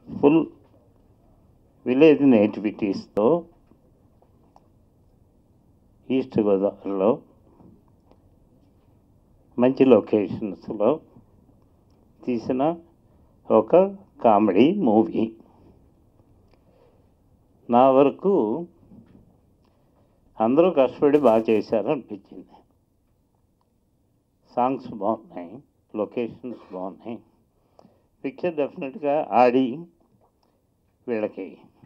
full village నేటివిటీస్తో east గోదావరిలో మంచి లొకేషన్స్లో తీసిన ఒక కామెడీ మూవీ నా వరకు అందరూ కష్టపడి బాగా చేశారు అనిపించింది సాంగ్స్ బాగున్నాయి లొకేషన్స్ బాగున్నాయి పిక్చర్ డెఫినెట్గా ఆడి వీళ్ళకి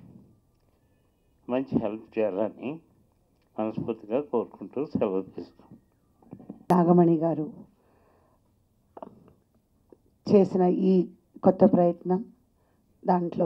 మంచి హెల్ప్ చేయాలని మనస్ఫూర్తిగా కోరుకుంటూ సెలవు తీసుకుంటాం నాగమణి గారు చేసిన ఈ కొత్త ప్రయత్నం దాంట్లో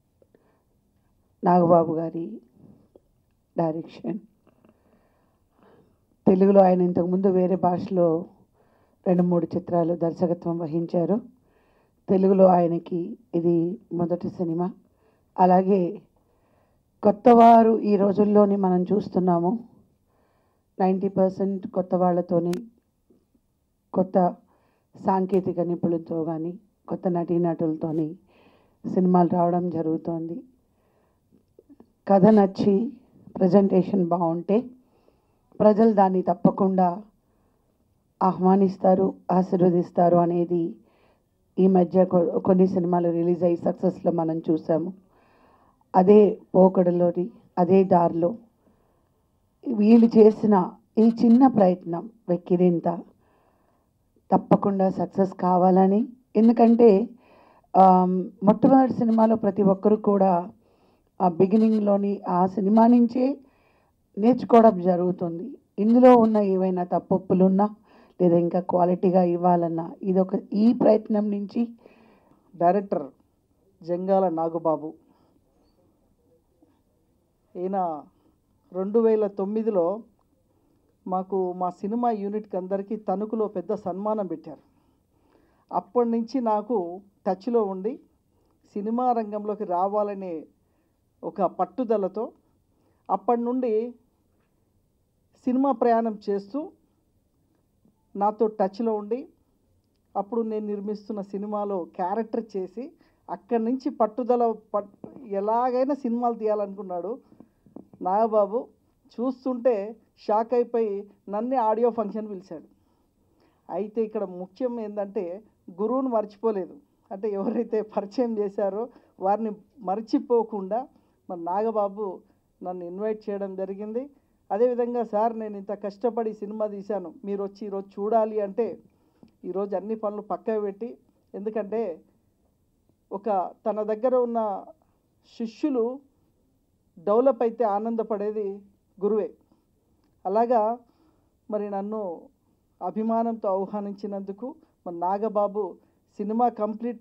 నాగబాబు గారి డైరెక్షన్ తెలుగులో ఆయన ఇంతకుముందు వేరే భాషలో రెండు మూడు చిత్రాలు దర్శకత్వం వహించారు తెలుగులో ఆయనకి ఇది మొదటి సినిమా అలాగే కొత్తవారు ఈ రోజుల్లోని మనం చూస్తున్నాము నైంటీ పర్సెంట్ కొత్త వాళ్ళతోని కొత్త సాంకేతిక నిపుణులతో కానీ కొత్త నటీనటులతోని సినిమాలు రావడం జరుగుతోంది కథ నచ్చి ప్రజెంటేషన్ బాగుంటే ప్రజలు దాన్ని తప్పకుండా ఆహ్వానిస్తారు ఆశీర్వదిస్తారు అనేది ఈ మధ్య కొ- కొన్ని సినిమాలు రిలీజ్ అయ్యి సక్సెస్లో మనం చూసాము అదే పోకడలోని అదే దారిలో వీళ్ళు చేసిన ఈ చిన్న ప్రయత్నం వెక్కిరింత తప్పకుండా సక్సెస్ కావాలని ఎందుకంటే ఆమ్, మొట్టమొదటి సినిమాలో ప్రతి ఒక్కరు కూడా ఆ బిగినింగ్లోని ఆ సినిమా నుంచే నేర్చుకోవడం జరుగుతుంది ఇందులో ఉన్న ఏవైనా తప్పొప్పులున్నా లేదా ఇంకా క్వాలిటీగా ఇవ్వాలన్నా ఇదొక ఈ ప్రయత్నం నుంచి డైరెక్టర్ జంగాల నాగబాబు ఈయన రెండు వేల తొమ్మిదిలో మాకు మా సినిమా యూనిట్కి అందరికీ తణుకులో పెద్ద సన్మానం పెట్టారు అప్పటి నుంచి నాకు టచ్లో ఉండి సినిమా రంగంలోకి రావాలనే ఒక పట్టుదలతో అప్పటి నుండి సినిమా ప్రయాణం చేస్తూ నాతో టచ్లో ఉండి అప్పుడు నేను నిర్మిస్తున్న సినిమాలో క్యారెక్టర్ చేసి అక్కడి నుంచి పట్టుదల పట్ ఎలాగైనా సినిమాలు తీయాలనుకున్నాడు నాగబాబు చూస్తుంటే షాక్ అయిపోయి నన్నే ఆడియో ఫంక్షన్ పిలిచాడు అయితే ఇక్కడ ముఖ్యం ఏంటంటే గురువుని మర్చిపోలేదు అంటే ఎవరైతే పరిచయం చేశారో వారిని మర్చిపోకుండా మన నాగబాబు నన్ను ఇన్వైట్ చేయడం జరిగింది అదేవిధంగా సార్ నేను ఇంత కష్టపడి సినిమా తీశాను మీరు వచ్చి ఈరోజు చూడాలి అంటే ఈరోజు అన్ని పనులు పక్కకు పెట్టి ఎందుకంటే ఒక తన దగ్గర ఉన్న శిష్యులు డెవలప్ అయితే ఆనందపడేది గురువే అలాగా మరి నన్ను అభిమానంతో ఆహ్వానించినందుకు మరి నాగబాబు సినిమా కంప్లీట్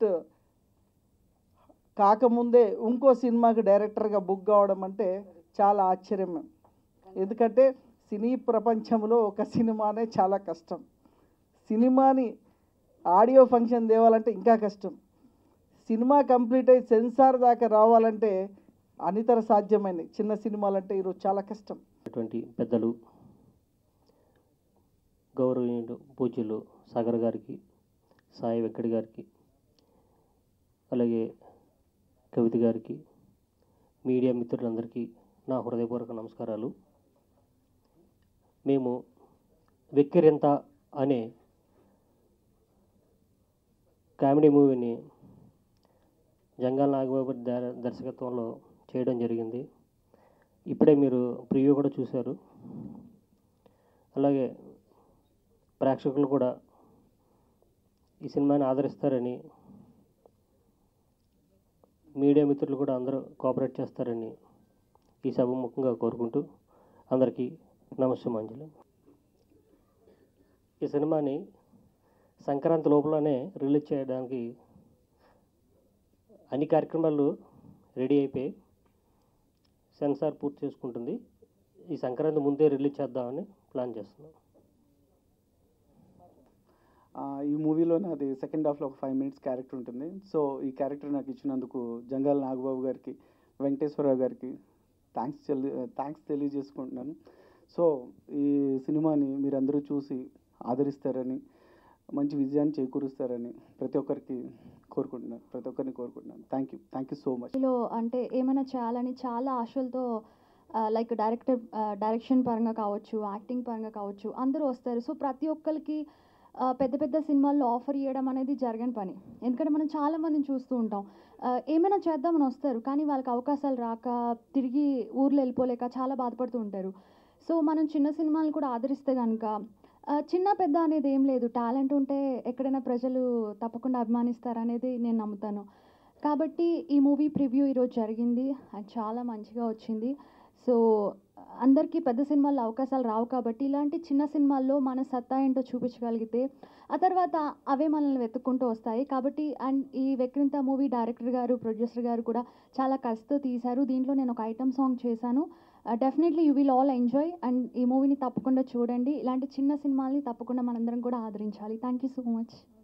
కాకముందే ఇంకో సినిమాకి డైరెక్టర్గా బుక్ కావడం అంటే చాలా ఆశ్చర్యం ఎందుకంటే సినీ ప్రపంచంలో ఒక సినిమానే చాలా కష్టం సినిమాని ఆడియో ఫంక్షన్ తేవాలంటే ఇంకా కష్టం సినిమా కంప్లీట్ అయ్యి సెన్సార్ దాకా రావాలంటే అనితర సాధ్యమైనవి చిన్న సినిమాలంటే ఈరోజు చాలా కష్టం అటువంటి పెద్దలు గౌరవనీయులు పూజ్యులు సాగర్ గారికి సాయి వెంకట్ గారికి అలాగే కవిత గారికి మీడియా మిత్రులందరికీ నా హృదయపూర్వక నమస్కారాలు మేము వెక్కిరింత అనే కామెడీ మూవీని జంగాల్ నాగబాబు దర్- దర్శకత్వంలో చేయడం జరిగింది ఇప్పుడే మీరు ప్రివ్యూ కూడా చూశారు అలాగే ప్రేక్షకులు కూడా ఈ సినిమాని ఆదరిస్తారని మీడియా మిత్రులు కూడా అందరూ కోఆపరేట్ చేస్తారని ఈ సభముఖంగా కోరుకుంటూ అందరికీ నమస్సమాంజలి ఈ సినిమాని సంక్రాంతి లోపలనే రిలీజ్ చేయడానికి అన్ని కార్యక్రమాలు రెడీ అయిపోయి సెన్సార్ పూర్తి చేసుకుంటుంది ఈ సంక్రాంతి ముందే రిలీజ్ చేద్దామని ప్లాన్ చేస్తున్నాం ఆ, ఈ మూవీలో నాది సెకండ్ హాఫ్లో ఒక ఫైవ్ మినిట్స్ క్యారెక్టర్ ఉంటుంది సో ఈ క్యారెక్టర్ నాకు ఇచ్చినందుకు జంగాల నాగబాబు గారికి వెంకటేశ్వరరావు గారికి థ్యాంక్స్ చెల్లి థ్యాంక్స్ తెలియజేసుకుంటున్నాను సో ఈ సినిమాని మీరందరూ చూసి ఆదరిస్తారని మంచి విజయాన్ని చేకూరుస్తారని ప్రతి ఒక్కరికి కోరుకుంటున్నాను ప్రతి ఒక్కరిని కోరుకుంటున్నాను thank you thank you so much లో అంటే ఏమైనా చేయాలని చాలా ఆశలతో లైక్ డైరెక్టర్ డైరెక్షన్ పరంగా కావచ్చు యాక్టింగ్ పరంగా కావచ్చు అందరూ వస్తారు సో ప్రతి ఒక్కరికి ఆ, పెద్ద పెద్ద సినిమాల్లో ఆఫర్ చేయడం అనేది జరగని పని ఎందుకంటే మనం చాలా మందిని చూస్తూ ఉంటాం ఆ, ఏమైనా చేద్దామని వస్తారు కానీ వాళ్ళకి అవకాశాలు రాక తిరిగి ఊర్లో వెళ్ళిపోలేక చాలా బాధపడుతూ ఉంటారు సో మనం చిన్న సినిమాలు కూడా ఆదరిస్తే కనుక ఆ, చిన్న పెద్ద అనేది ఏం లేదు టాలెంట్ ఉంటే ఎక్కడైనా ప్రజలు తప్పకుండా అభిమానిస్తారు అనేది నేను నమ్ముతాను కాబట్టి ఈ మూవీ ప్రివ్యూ ఈరోజు జరిగింది అది చాలా మంచిగా వచ్చింది సో అందరికీ పెద్ద సినిమాల్లో అవకాశాలు రావు కాబట్టి ఇలాంటి చిన్న సినిమాల్లో మన సత్తా ఏంటో చూపించగలిగితే ఆ తర్వాత అవే మనల్ని వెతుక్కుంటూ వస్తాయి కాబట్టి అండ్ ఈ వెక్రింత మూవీ డైరెక్టర్ గారు ప్రొడ్యూసర్ గారు కూడా చాలా కసితో తీశారు దీంట్లో నేను ఒక ఐటమ్ సాంగ్ చేశాను definitely you will all enjoy and ఈ మూవీని తప్పకుండా చూడండి ఇలాంటి చిన్న సినిమాల్ని తప్పకుండా మనందరం కూడా ఆదరించాలి థ్యాంక్ యూ సో మచ్